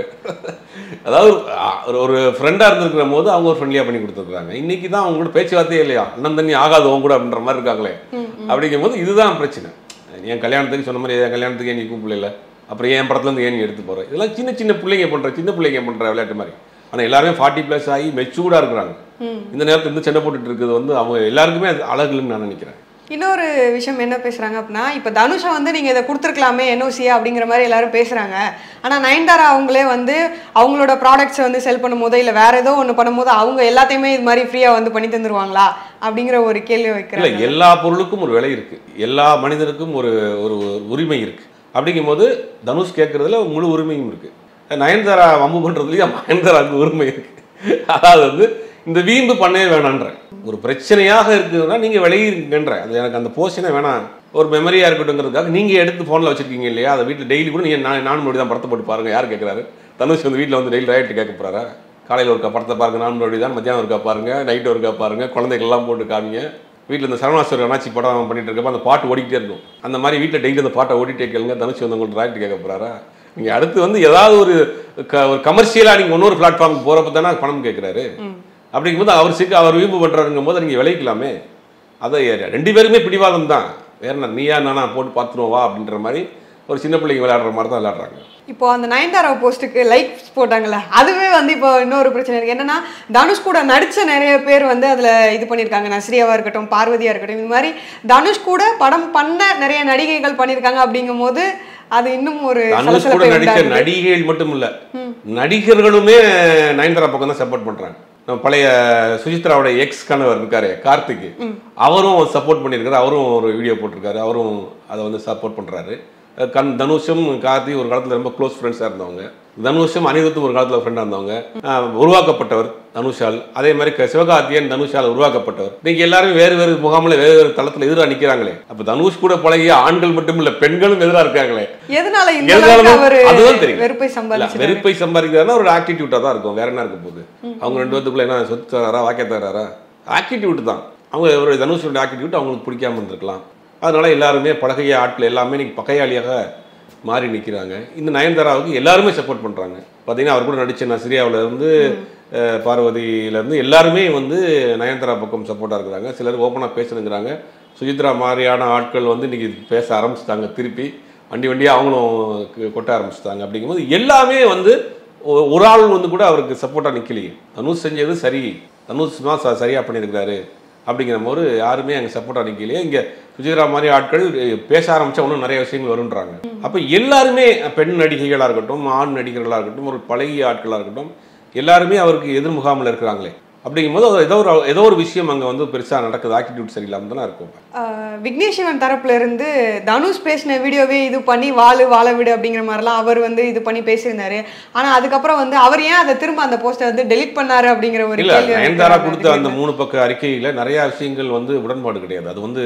அதாவது அ- ஒரு ஒரு ஃப்ரெண்டாக இருந்திருக்கிற போது அவங்க ஒரு ஃப்ரெண்ட்லியாக பண்ணி கொடுத்துருக்காங்க இன்னைக்கு தான் அவங்க கூட பேச்சுவார்த்தையே இல்லையா அண்ணன் தண்ணி ஆகாது அவங்க கூட அப்படின்ற மாதிரி இருக்காங்களே அப்படிங்கும்போது இதுதான் பிரச்சனை என் கல்யாணத்துக்கு சொன்ன மாதிரி என் கல்யாணத்துக்கு ஏன் நீ கூப்பிடல அப்புறம் என் படத்துல இருந்து ஏன் நீ எடுத்து போற இதெல்லாம் சின்ன சின்ன பிள்ளைங்க பண்ற சின்ன பிள்ளைங்க பண்ற விளையாட்டு மாதிரி ஆனால் எல்லாருமே ஃபார்ட்டி ப்ளஸ் ஆகி மெச்சூர்டாக இருக்கிறாங்க இந்த நேரத்தில் இருந்து சண்டை போட்டுட்டு இருக்குது வந்து அவங்க எல்லாருக்குமே அது அழகுன்னு நான் நினைக்கிறேன் இன்னொரு விஷயம் என்ன பேசுறாங்க அப்படின்னா இப்ப தனுஷை வந்து நீங்க இதை கொடுத்துருக்கலாமே என்ஓசியா அப்படிங்கிற மாதிரி எல்லாரும் பேசுறாங்க ஆனா நயன்தாரா அவங்களே வந்து அவங்களோட ப்ராடக்ட்ஸை வந்து செல் பண்ணும்போதோ இல்ல வேற ஏதோ ஒன்று பண்ணும்போது அவங்க எல்லாத்தையுமே இது மாதிரி ஃப்ரீயா வந்து பண்ணி தந்துருவாங்களா அப்படிங்கிற ஒரு கேள்வி இல்ல வைக்கிறாங்க எல்லா பொருளுக்கும் ஒரு விலை இருக்கு எல்லா மனிதனுக்கும் ஒரு ஒரு உரிமை இருக்கு அப்படிங்கும்போது தனுஷ் கேட்கறதுல முழு உரிமையும் இருக்கு நயன்தாரா வம்பு பண்றதுலயும் நயன்தாராவுக்கு உரிமை இருக்கு அதாவது வந்து இந்த வீம்பு பண்ணவே வேணான்றேன் ஒரு பிரச்சனையாக இருக்குதுன்னா நீங்க விளையிருங்கன்ற அது எனக்கு அந்த போர்ஷனே வேணாம் ஒரு மெமரியா இருக்கட்டுங்கிறதுக்காக நீங்க எடுத்து போன்ல வச்சிருக்கீங்க இல்லையா அதை வீட்டில் டெய்லி கூட நீங்க நான் நான் மறுபடி தான் படத்தை போட்டு பாருங்க யார் கேட்கறாரு தனுஷ் வந்து வீட்டில் வந்து டெய்லி ரைட்டு கேட்க போறாரா காலையில் ஒருக்கா படத்தை பாருங்க நான் மறுபடி தான் மத்தியானம் ஒருக்கா பாருங்க நைட்டு ஒருக்கா பாருங்க குழந்தைகள்லாம் போட்டு காமிங்க வீட்டில் இந்த சரவணாஸ்வரர் அண்ணாச்சி படம் பண்ணிட்டு இருக்கப்ப அந்த பாட்டு ஓடிக்கிட்டே இருக்கும் அந்த மாதிரி வீட்டில் டெய்லி அந்த பாட்டை ஓடிட்டே கேளுங்க தனுஷ் வந்து உங்களுக்கு ராய்ட்டு கேட்க போறாரா நீங்க அடுத்து வந்து ஏதாவது ஒரு க- ஒரு கமர்ஷியலாக நீங்க இன்னொரு பிளாட்ஃபார்முக்கு போறப்ப தானே பணம் கேட்குறாரு அப்படிங்கும்போது அவர் சிக்கு அவர் வீம்பு பண்றாருங்கும் போது நீங்க விளைவிக்கலாமே அதை ரெண்டு பேருமே பிடிவாதம் தான் வேற என்ன நீயா நானா போட்டு பார்த்துருவோம் வா அப்படின்ற மாதிரி ஒரு சின்ன பிள்ளைங்க விளையாடுற மாதிரி தான் விளையாடுறாங்க இப்போ அந்த நயன்தாரா போஸ்ட்டுக்கு லைக்ஸ் போட்டாங்கல்ல அதுவே வந்து இப்போ இன்னொரு பிரச்சனை இருக்கு என்னன்னா தனுஷ் கூட நடிச்ச நிறைய பேர் வந்து அதுல இது பண்ணியிருக்காங்க நஸ்ரியாவா இருக்கட்டும் பார்வதியா இருக்கட்டும் இந்த மாதிரி தனுஷ் கூட படம் பண்ண நிறைய நடிகைகள் பண்ணியிருக்காங்க அப்படிங்கும் போது அது இன்னும் ஒரு தனுஷ் கூட சலசலப்பை நடிச்ச உண்டாக்குது. நடிகைகள் மட்டும் இல்ல நடிகர்களுமே நயன்தாரா பக்கம் தான் சப்போர்ட் பண்றாங்க நம்ம பழைய சுசித்ராவோட எக்ஸ் கணவர் இருக்காரு கார்த்திக் அவரும் சப்போர்ட் பண்ணியிருக்காரு அவரும் ஒரு வீடியோ போட்டிருக்காரு அவரும் அதை வந்து சப்போர்ட் பண்றாரு அஹ் கண் தனுஷும் கார்த்தி ஒரு காலத்துல ரொம்ப க்ளோஸ் ஃப்ரெண்ட்ஸாக இருந்தவங்க தனுஷும் அனிருத்தும் ஒரு காலத்துல ஃப்ரெண்டாக இருந்தவங்க அஹ் உருவாக்கப்பட்டவர் தனுஷால் அதே மாதிரி க- சிவகார்த்தியன் தனுஷால் உருவாக்கப்பட்டவர் இன்னைக்கு எல்லாருமே வேறு வேறு முகாமில் வேறு வேறு தளத்தில் எதிராக நிற்கிறாங்களே அப்போ தனுஷ் கூட பழகிய ஆண்கள் மட்டும் இல்ல பெண்களும் எதிராக இருக்காங்களே எதனால இந்த எதனால அளவுக்கு அவரு அதுதான் தெரியும். வெறுப்பை இல்ல, சம்பாதிச்சு வெறுப்பை சம்பாதிக்கிறதுனா ஒரு ஆட்டிடியூட்டாக தான் இருக்கும் வேற என்ன இருக்க போகுது அவங்க ரெண்டு பேத்துக்குள்ள என்ன சொத்து தராரா வாக்கிய தராரா ஆட்டிடியூட் தான் அவங்க ஒரு தனுஷோட ஆட்டிடியூட் அவங்களுக்கு பிடிக்காம இருந்திருக்கலாம் அதனால எல்லாருமே பழகைய ஆட்கள் எல்லாமே இன்னைக்கு பகையாளியாக மாறி நிற்கிறாங்க இந்த நயன்தாராவுக்கு எல்லாருமே சப்போர்ட் பண்றாங்க பார்த்தீங்கன்னா அவர் கூட நடிச்ச நசிரியாவுல இருந்து அஹ், பார்வதியில இருந்து எல்லாருமே வந்து நயன்தாரா பக்கம் சப்போர்ட்டாக இருக்கிறாங்க சிலர் ஓப்பனாக பேசணுங்கிறாங்க சுஜித்ரா மாதிரியான ஆட்கள் வந்து இன்னைக்கு பேச ஆரம்பிச்சிட்டாங்க திருப்பி வண்டி வண்டியாக அவங்களும் கு- கொட்ட ஆரம்பிச்சிட்டாங்க அப்படிங்கும்போது எல்லாமே வந்து ஒ- ஒரு ஆள் வந்து கூட அவருக்கு சப்போர்ட்டாக நிற்கலையே தனுஷ் செஞ்சது சரி தனுஷ் தான் ச- சரியா பண்ணியிருக்கிறாரு அப்படிங்கிற போது யாருமே அங்கே சப்போர்ட்டாக நிற்கலையே இங்கே சுஜித்ரா மாதிரி ஆட்கள் அஹ், பேச ஆரம்பிச்சா இன்னும் நிறைய விஷயங்கள் வருன்றாங்க அப்போ எல்லாருமே பெண் நடிகைகளாக இருக்கட்டும் ஆண் நடிகர்களாக இருக்கட்டும் ஒரு பழகிய ஆட்களாக இருக்கட்டும் எல்லாருமே அவருக்கு எதிர் முகாமில் இருக்கிறாங்களே அப்படிங்கும்போது அது ஏதோ ஒரு ஏதோ ஒரு விஷயம் அங்கே வந்து பெருசாக நடக்குது ஆட்டிடியூட் சரியில்லாமல் தானே இருக்கும் ஆஹ் விக்னேஷ் சிவன் தரப்புல இருந்து தனுஷ் பேசின வீடியோவே இது பண்ணி வாழு வாழ விடு அப்படிங்கிற மாதிரிலாம் அவர் வந்து இது பண்ணி பேசியிருந்தாரு ஆனா அதுக்கப்புறம் வந்து அவர் ஏன் அதை திரும்ப அந்த போஸ்டை வந்து டெலீட் பண்ணாரு அப்படிங்கிற ஒரு இல்ல கேள்வி நயன்தாரா வைக்கிறாங்க. கொடுத்த அந்த மூணு பக்க அறிக்கையில நிறைய விஷயங்கள் வந்து உடன்பாடு கிடையாது அது வந்து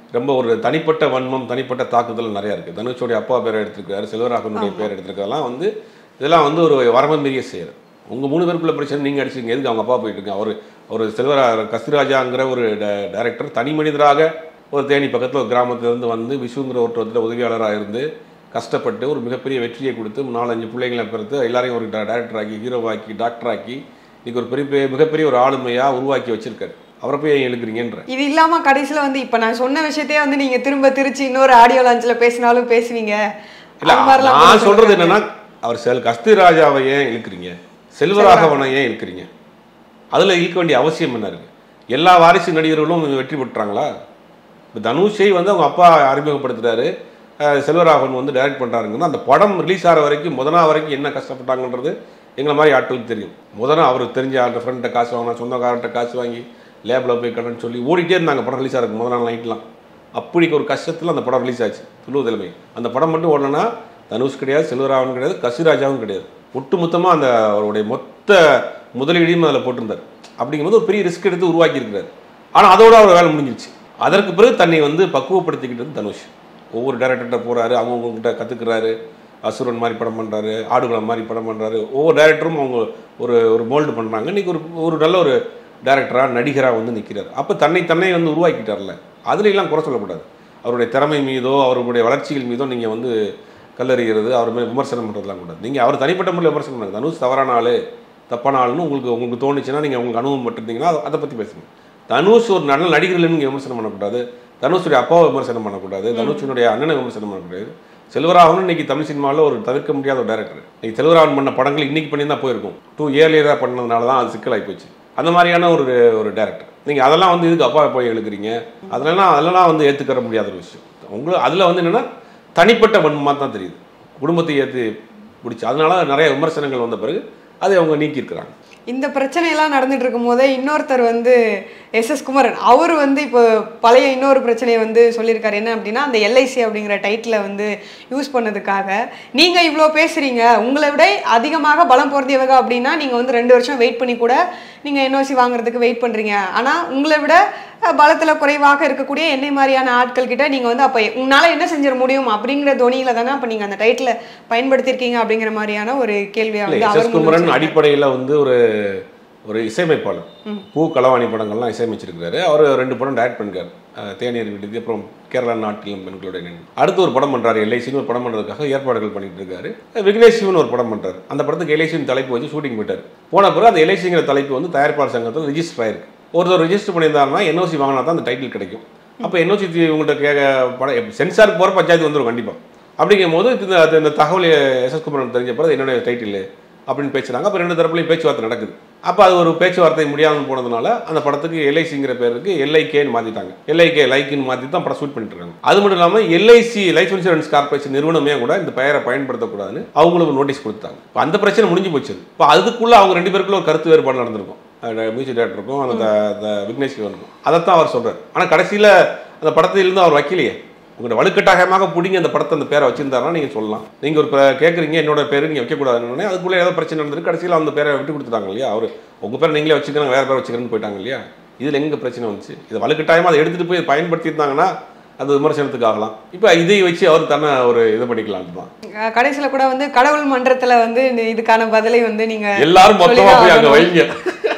ரொம்ப ஒரு தனிப்பட்ட வன்மம் தனிப்பட்ட தாக்குதல் நிறையா இருக்குது தனுஷோடைய அப்பா பேரை எடுத்திருக்காரு செல்வராகவனுடைய பேர் எடுத்திருக்கிறதெல்லாம் வந்து இதெல்லாம் வந்து ஒரு வரம்பு மீறிய செயல் உங்கள் மூணு பேருக்குள்ள பிரச்சனை நீங்கள் அடிச்சிங்க எதுக்கு அவங்க அப்பா போயிட்டு இருக்காங்க அவர் ஒரு செல்வரா கஸ்திராஜாங்கிற ஒரு டைரக்டர் தனி மனிதராக ஒரு தேனி பக்கத்தில் ஒரு கிராமத்திலேருந்து வந்து விசுங்கிற ஒருத்தர் உதவியாளராக இருந்து கஷ்டப்பட்டு ஒரு மிகப்பெரிய வெற்றியை கொடுத்து நாலஞ்சு பிள்ளைங்களை பிறத்து எல்லாரையும் ஒரு டைரக்டர் ஆக்கி ஹீரோவாக்கி டாக்டர் ஆக்கி இன்னைக்கு ஒரு பெரிய பெரிய- மிகப்பெரிய ஒரு ஆளுமையாக உருவாக்கி வச்சிருக்காரு அவரை போய் ஏன் இழுக்கிறீங்கன்ற இது இல்லாம கடைசியில வந்து இப்ப நான் சொன்ன விஷயத்தையே வந்து நீங்க திரும்ப திருச்சி இன்னொரு ஆடியோ லான்ச்ல பேசினாலும் பேசுவீங்க இல்ல அது மாதிரிலாம் நான் கூட சொல்றது சொல்றாங்க. என்னன்னா அவர் செல் கஸ்தூராஜாவை ஏன் இழுக்கிறீங்க செல்வராகவனை ஏன் இழுக்கிறீங்க அதுல இழுக்க வேண்டிய அவசியம் என்ன இருக்கு எல்லா வாரிசு நடிகர்களும் வெற்றி பெற்றாங்களா இப்போ தனுஷை வந்து அவங்க அப்பா அறிமுகப்படுத்துறாரு அஹ் செல்வராகவன் வந்து டைரக்ட் பண்றாருங்கன்னா அந்த படம் ரிலீஸ் ஆகிற வரைக்கும் முதனா வரைக்கும் என்ன கஷ்டப்பட்டாங்கன்றது எங்களை மாதிரி ஆட்களுக்கு தெரியும் முதனா அவருக்கு தெரிஞ்ச ஆள்கிட்ட ஃப்ரெண்ட்டை காசு வாங்கினா சொந்தக்காரர்கிட்ட காசு வாங்கி லேபில் போய் கடன் சொல்லி ஓடிட்டே இருந்தாங்க படம் ரிலீஸ் ஆகிறதுக்கு முதல் நாள் நைட்லாம் அப்படி ஒரு கஷ்டத்தில் அந்த படம் ரிலீஸ் ஆச்சு துளு தலைமை அந்த படம் மட்டும் ஓடலன்னா தனுஷ் கிடையாது செல்வராகவன் கிடையாது கசிராஜாவும் கிடையாது ஒட்டுமொத்தமாக அந்த அவருடைய மொத்த முதலீடையும் அதில் போட்டிருந்தார் அப்படிங்கும்போது ஒரு பெரிய ரிஸ்க் எடுத்து உருவாக்கி இருக்கிறார் ஆனால் அதோட அவர் வேலை முடிஞ்சிருச்சு அதற்கு பிறகு தன்னை வந்து பக்குவப்படுத்திக்கிட்டது தனுஷ் ஒவ்வொரு டேரக்டர்கிட்ட போகிறாரு அவங்கவுங்ககிட்ட கற்றுக்குறாரு அசுரன் மாதிரி படம் பண்ணுறாரு ஆடுகளம் மாதிரி படம் பண்ணுறாரு ஒவ்வொரு டேரக்டரும் அவங்க ஒரு ஒரு மோல்டு பண்ணுறாங்க இன்றைக்கி ஒரு ஒரு நல்ல ஒரு டேரக்டராக நடிகராக வந்து நிற்கிறார் அப்போ தன்னை தன்னை வந்து உருவாக்கிட்டார்ல அதுல எல்லாம் குறை சொல்லக்கூடாது அவருடைய திறமை மீதோ அவருடைய வளர்ச்சிகள் மீதோ நீங்கள் வந்து கல்லறிகிறது அவர் மேலே விமர்சனம் பண்ணுறதுலாம் கூடாது நீங்கள் அவர் தனிப்பட்ட முறையில் விமர்சனம் பண்ணுங்க தனுஷ் தவறான ஆளு தப்பான ஆளுன்னு உங்களுக்கு உங்களுக்கு தோணுச்சுன்னா நீங்கள் உங்களுக்கு அனுபவம் பட்டிருந்தீங்கன்னா அதை- அதை பற்றி பேசுங்க தனுஷ் ஒரு நல்ல நடிகர்கள் நீங்கள் விமர்சனம் பண்ணக்கூடாது தனுஷுடைய அப்பாவை விமர்சனம் பண்ணக்கூடாது தனுஷினுடைய அண்ணனை விமர்சனம் பண்ணக்கூடாது செல்வராகவன் இன்னைக்கு தமிழ் சினிமாவில் ஒரு தவிர்க்க முடியாத ஒரு டேரக்டர் இன்னைக்கு செல்வராகவன் பண்ண படங்கள் இன்னைக்கு பண்ணி தான் போயிருக்கும் டூ இயர்லியராக பண்ணதுனால தான் அது சிக்கலாகி போச்சு அந்த மாதிரியான ஒரு ஒரு டேரக்டர் நீங்கள் அதெல்லாம் வந்து இதுக்கு அப்பா போய் எழுக்கிறீங்க அதெல்லாம் அதெல்லாம் வந்து ஏற்றுக்கற முடியாத ஒரு விஷயம் உங்களுக்கு அதில் வந்து என்னென்னா தனிப்பட்ட வன்மமாக தான் தெரியுது குடும்பத்தை ஏற்று பிடிச்சி அதனால நிறைய விமர்சனங்கள் வந்த பிறகு அதை அவங்க நீக்கியிருக்கிறாங்க இந்த பிரச்சனையெல்லாம் நடந்துட்டு இருக்கும் போதே இன்னொருத்தர் வந்து எஸ் எஸ் குமரன் அவர் வந்து இப்போ பழைய இன்னொரு பிரச்சனையை வந்து சொல்லியிருக்காரு என்ன அப்படின்னா அந்த எல்ஐசி அப்படிங்கிற டைட்டிலை வந்து யூஸ் பண்ணதுக்காக நீங்கள் இவ்வளோ பேசுகிறீங்க உங்களை விட அதிகமாக பலம் பொருந்தியவங்க அப்படின்னா நீங்கள் வந்து ரெண்டு வருஷம் வெயிட் பண்ணி கூட நீங்கள் என்ஓசி வாங்குறதுக்கு வெயிட் பண்ணுறீங்க ஆனால் உங்களை விட பலத்தில் குறைவாக இருக்கக்கூடிய என்னை மாதிரியான ஆட்கள் கிட்ட நீங்கள் வந்து அப்போ உங்களால் என்ன செஞ்சிட முடியும் அப்படிங்கிற தொனியில் தானே அப்போ நீங்கள் அந்த டைட்டில் பயன்படுத்தியிருக்கீங்க அப்படிங்கிற மாதிரியான ஒரு கேள்வியாக இல்லை வந்து எஸ் அவர் எஸ் முன் குமரன் வச்சிருக்காரு. அடிப்படையில் வந்து ஒரு ஒரு இசையமைப்பாளர் பூ களவாணி படங்கள்லாம் இசையமைச்சிருக்காரு அவர் ரெண்டு படம் டைரக்ட் பண்ணிருக்காரு அஹ் தேனியர் விடுதி அப்புறம் கேரளா நாட்டிலும் பெண்களுடைய நினைவு. அடுத்து ஒரு படம் பண்றாரு எல்ஐசின்னு ஒரு படம் பண்றதுக்காக ஏற்பாடுகள் பண்ணிட்டு இருக்காரு விக்னேஷ் சிவன் ஒரு படம் பண்றாரு அந்த படத்துக்கு எல்ஐசின்னு தலைப்பு வச்சு ஷூட்டிங் போயிட்டாரு போன பிறகு அந்த எல்ஐசிங்கிற தலைப்பு வந்து தயாரிப்பாளர் சங்கத்தில் ரிஜிஸ்டர் ஆயிருக்கு ஒருத்தர் ரிஜிஸ்டர் பண்ணியிருந்தாருன்னா என்ஓசி வாங்கினா தான் அந்த டைட்டில் கிடைக்கும் அப்போ என்ஓசி உங்கள்கிட்ட கேட்க படம் சென்சாருக்கு போகிற பஞ்சாயத்து வந்துடும் கண்டிப்பாக அப்படிங்கும் போது இந்த அது- இந்த தகவல் எஸ்எஸ் குமரன் தெரிஞ்ச பிறகு அது என்னுடைய டைட்டில் அப்படின்னு பேசுறாங்க அப்போ ரெண்டு தரப்புலையும் பேச்சுவார்த்தை நடக்குது அப்போ அது ஒரு பேச்சுவார்த்தை முடியாமல் போனதுனால அந்த படத்துக்கு எல்ஐசிங்கிற பேருக்கு எல்ஐகேன்னு மாற்றிட்டாங்க எல்ஐகே லைக்குன்னு மாற்றி தான் படம் ஷூட் பண்ணிட்டு இருக்காங்க அது மட்டும் இல்லாமல் எல்ஐசி லைஃப் இன்சூரன்ஸ் கார்பரேஷன் நிறுவனமே கூட இந்த பெயரை பயன்படுத்தக்கூடாதுன்னு அவங்களுக்கு நோட்டீஸ் கொடுத்தாங்க இப்போ அந்த பிரச்சனை முடிஞ்சு போச்சு இப்போ அதுக்குள்ளே அவங்க ரெண்டு பேருக்குள்ள ஒரு கருத்து வேறுபாடு நடந்திருக்கும் மியூசிக் டேரக்டருக்கும் அந்த த- த- விக்னேஷ் சிவனுக்கும் அதைத்தான் அவர் சொல்றாரு ஆனால் கடைசியில் அந்த படத்திலிருந்து அவர் வைக்கலையே உங்களோட வலுக்கட்டாயமாக பிடிங்க அந்த படத்தை அந்த பேரை வச்சிருந்தாருன்னா நீங்கள் சொல்லலாம் நீங்கள் ஒரு பே- கேட்குறீங்க என்னோட பேர் நீங்கள் வைக்கக்கூடாதுன்னு அதுக்குள்ளே ஏதோ பிரச்சனை நடந்திருக்கு கடைசியில் அந்த பேரை விட்டு கொடுத்துட்டாங்க இல்லையா அவர் உங்கள் பேரை நீங்களே வச்சுக்கிறேன் வேறு பேர் வச்சுக்கிறேன்னு போயிட்டாங்க இல்லையா இதில் எங்கே பிரச்சனை வந்துச்சு இது வலுக்கட்டாயமாக அதை எடுத்துகிட்டு போய் பயன்படுத்தியிருந்தாங்கன்னா அது விமர்சனத்துக்கு ஆகலாம் இப்போ இதை வச்சு அவர் தன்னை ஒரு இது பண்ணிக்கலாம் தான் அஹ் கடைசியில கூட வந்து கடவுள் மன்றத்துல வந்து இந்த இதுக்கான பதிலை வந்து நீங்க எல்லாரும் மொத்தமா சொல்லிதான் போய் அங்க ஆகணும். வைங்க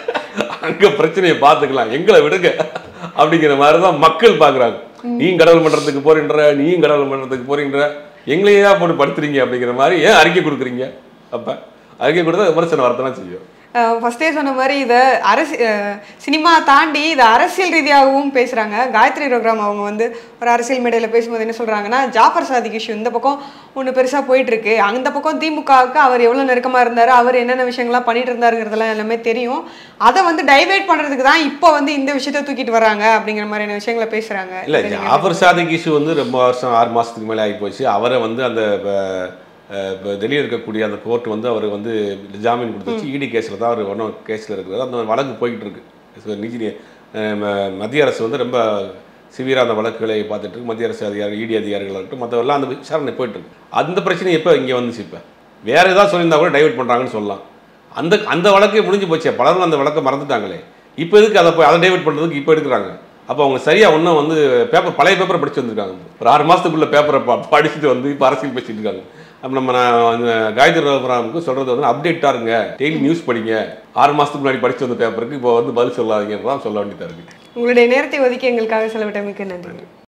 அங்க பிரச்சனையை பார்த்துக்கலாம் எங்களை விடுங்க அப்படிங்கிற மாதிரி தான் மக்கள் பாக்குறாங்க நீயும் கடவுள் மன்றத்துக்கு போறீன்ற நீயும் கடவுள் மன்றத்துக்கு போறீன்ற எங்களையா போட்டு படுத்துறீங்க அப்படிங்கிற மாதிரி ஏன் அறிக்கை கொடுக்குறீங்க அப்ப அறிக்கை கொடுத்தா விமர்சனம் வரத்தான் செய்யும் ஃபர்ஸ்டே சொன்ன மாதிரி இதை அரசி அஹ் சினிமா தாண்டி இதை அரசியல் ரீதியாகவும் பேசுகிறாங்க காயத்ரி ரோக்ராம் அவங்க வந்து ஒரு அரசியல் மேடையில் பேசும்போது என்ன சொல்கிறாங்கன்னா ஜாஃபர் சாதிக் இஷ்யூ இந்த பக்கம் ஒன்று பெருசாக போயிட்டுருக்கு அந்த பக்கம் திமுகவுக்கு அவர் எவ்வளோ நெருக்கமாக இருந்தார் அவர் என்னென்ன விஷயங்கள்லாம் பண்ணிட்டு இருந்தாருங்கிறதெல்லாம் எல்லாமே தெரியும் அதை வந்து டைவேட் பண்ணுறதுக்கு தான் இப்போ வந்து இந்த விஷயத்தை தூக்கிட்டு வராங்க அப்படிங்கிற மாதிரியான விஷயங்களை பேசுகிறாங்க இல்ல ஜாஃபர் சாதிக் இஷ்யூ வந்து ரொம்ப வருஷம் ஆறு மாசத்துக்கு மேலே ஆகி போச்சு அவரை வந்து அந்த அஹ், அஹ், இப்ப டெல்லியில் இருக்கக்கூடிய அந்த கோர்ட் வந்து அவர் வந்து ஜாமீன் கொடுத்துச்சு இடி கேஸில் தான் அவர் ஒன்றும் கேஸில் இருக்கிறது அந்த வழக்கு போய்கிட்டு இருக்கு So, நிதி அஹ், ம- மத்திய அரசு வந்து ரொம்ப சிவியராக அந்த வழக்குகளை பார்த்துட்டு இருக்கு மத்திய அரசு அதிகாரி இடி அதிகாரிகள் இருக்கட்டும் மற்றவெல்லாம் அந்த விசாரணை போயிட்டு இருக்கு அந்த பிரச்சனை எப்போ இங்கே வந்துச்சு இப்போ வேற ஏதாவது சொல்லியிருந்தா கூட டைவர்ட் பண்ணுறாங்கன்னு சொல்லலாம் அந்த அந்த வழக்கே முடிஞ்சு போச்சே பலரும் அந்த வழக்கை மறந்துட்டாங்களே இப்போ எதுக்கு அதை போய் அதை டைவர்ட் பண்ணுறதுக்கு இப்போ எடுக்கிறாங்க அப்போ அவங்க சரியாக ஒன்றும் வந்து பேப்பர் பழைய பேப்பரை படிச்சு வந்திருக்காங்க ஒரு ஆறு மாதத்துக்குள்ள பேப்பரை ப படிச்சுட்டு வந்து இப்போ அரசியல் பேசிட்டு இருக்காங்க அப்போ நம்ம நான் வந்து காயத்ரி ரகுராமுக்கு சொல்கிறது வந்து அப்டேட்டாக இருங்க டெய்லி நியூஸ் படிங்க ஆறு மாதத்துக்கு முன்னாடி படிச்சு வந்த பேப்பருக்கு இப்போ வந்து பதில் சொல்லாதீங்கன்னு தான் சொல்ல வேண்டியதாக இருக்குது உங்களுடைய நேரத்தை ஒதுக்கி எங்களுக்காக செலவிட்டமைக்கு நன்றி